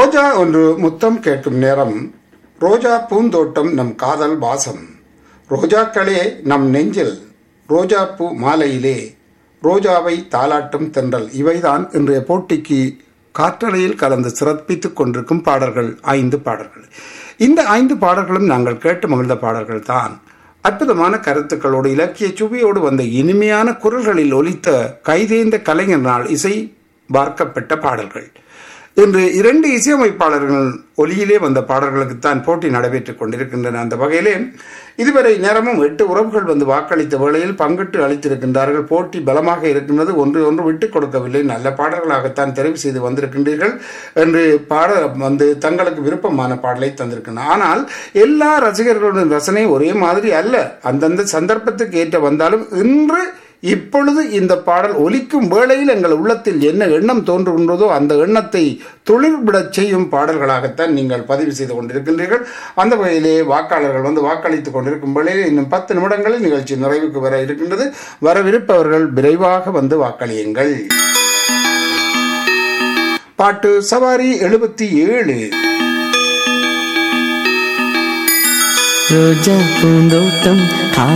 ரோஜா ஒன்று முத்தம் கேட்கும் நேரம் ரோஜா பூந்தோட்டம் நம் காதல் வாசம் ரோஜாக்களே நம் நெஞ்சில் ரோஜா பூ மாலையிலே ரோஜாவை தாலாட்டும் தென்றல் இவைதான் இன்றைய போட்டிக்கு காற்றலையில் கலந்து சிறப்பித்துக் கொண்டிருக்கும் பாடல்கள் ஐந்து பாடல்கள் இந்த ஐந்து பாடல்களும் நாங்கள் கேட்டு மகிழ்ந்த பாடல்கள் தான் அற்புதமான கருத்துக்களோடு இலக்கிய சுவையோடு வந்த இனிமையான குரல்களில் ஒலித்த கைதேர்ந்த கலைஞர் நாள் இசை பார்க்கப்பட்ட பாடல்கள் இன்று இரண்டு இசையமைப்பாளர்கள் ஒலியிலே வந்த பாடல்களுக்குத்தான் போட்டி நடைபெற்றுக் கொண்டிருக்கின்றன அந்த வகையிலே இதுவரை நேரமும் எட்டு உறவுகள் வந்து வாக்களித்த வேளையில் பங்கிட்டு அளித்திருக்கின்றார்கள் போட்டி பலமாக இருக்கின்றது ஒன்று ஒன்று விட்டுக் கொடுக்கவில்லை நல்ல பாடல்களாகத்தான் தெரிவு செய்து வந்திருக்கின்றீர்கள் என்று பாட வந்து தங்களுக்கு விருப்பமான பாடலை தந்திருக்கின்றன ஆனால் எல்லா ரசிகர்களுடைய ரசனை ஒரே மாதிரி அல்ல அந்தந்த சந்தர்ப்பத்துக்கு ஏற்ற வந்தாலும் இன்று இப்பொழுது இந்த பாடல் ஒலிக்கும் வேளையில் எங்கள் உள்ளத்தில் என்ன எண்ணம் தோன்றுகின்றதோ அந்த எண்ணத்தை தொழில்படச் செய்யும் பாடல்களாகத்தான் நீங்கள் பதிவு செய்து கொண்டிருக்கின்றீர்கள் அந்த வகையிலே வாக்காளர்கள் வந்து வாக்களித்துக் கொண்டிருக்கும் வேளையில் இன்னும் பத்து நிமிடங்களில் நிகழ்ச்சி நிறைவுக்கு வர இருக்கின்றது வரவிருப்பவர்கள் விரைவாக வந்து வாக்களியுங்கள் பாட்டு சவாரி எழுபத்தி ஏழு ரோஜா பூந்தோட்டம்